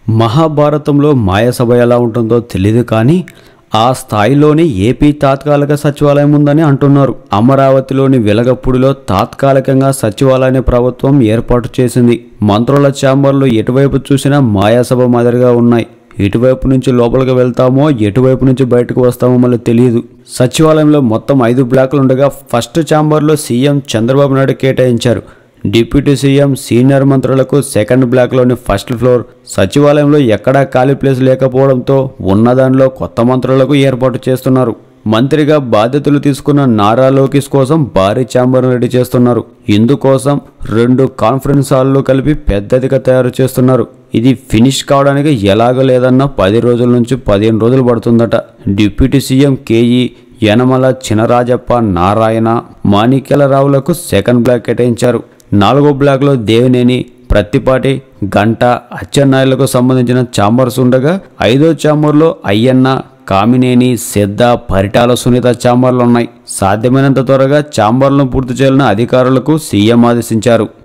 మహాభారతంలో మాయాసభ ఎలా ఉంటుందో తెలియదు కానీ ఆ స్థాయిలోని ఏపీ తాత్కాలిక సచివాలయం ఉందని అంటున్నారు అమరావతిలోని వెలగపూడిలో తాత్కాలికంగా సచివాలయాన్ని ప్రభుత్వం ఏర్పాటు చేసింది మంత్రుల ఛాంబర్లు ఎటువైపు చూసినా మాయాసభ మాదిరిగా ఉన్నాయి ఇటువైపు నుంచి లోపలికి వెళ్తామో ఎటువైపు నుంచి బయటకు వస్తామో మళ్ళీ తెలియదు సచివాలయంలో మొత్తం ఐదు బ్లాకులు ఉండగా ఫస్ట్ ఛాంబర్లో సీఎం చంద్రబాబు నాయుడు కేటాయించారు డిప్యూటీ సీఎం సీనియర్ మంత్రులకు సెకండ్ బ్లాక్లోని ఫస్ట్ ఫ్లోర్ సచివాలయంలో ఎక్కడా ఖాళీ ప్లేస్ లేకపోవడంతో ఉన్నదానిలో కొత్త మంత్రులకు ఏర్పాటు చేస్తున్నారు మంత్రిగా బాధ్యతలు తీసుకున్న నారా లోకేష్ కోసం భారీ ఛాంబర్ రెడీ చేస్తున్నారు ఇందుకోసం రెండు కాన్ఫరెన్స్ హాల్లో కలిపి పెద్దదిగా తయారు చేస్తున్నారు ఇది ఫినిష్ కావడానికి ఎలాగ లేదన్నా పది రోజుల నుంచి పదిహేను రోజులు పడుతుందట deputy CM KE Yanamala Chinarajappa Narayana మాణిక్యాలరావులకు సెకండ్ బ్లాక్ కేటాయించారు నాలుగో బ్లాక్లో దేవినేని ప్రత్తిపాటి గంట అచ్చెన్నాయులకు సంబంధించిన ఛాంబర్స్ ఉండగా ఐదో ఛాంబర్లో అయ్యన్న కామినేని సిద్ధ పరిటాల సునీత ఛాంబర్లు ఉన్నాయి సాధ్యమైనంత త్వరగా ఛాంబర్లను పూర్తి చేయాలని అధికారులకు సీఎం ఆదేశించారు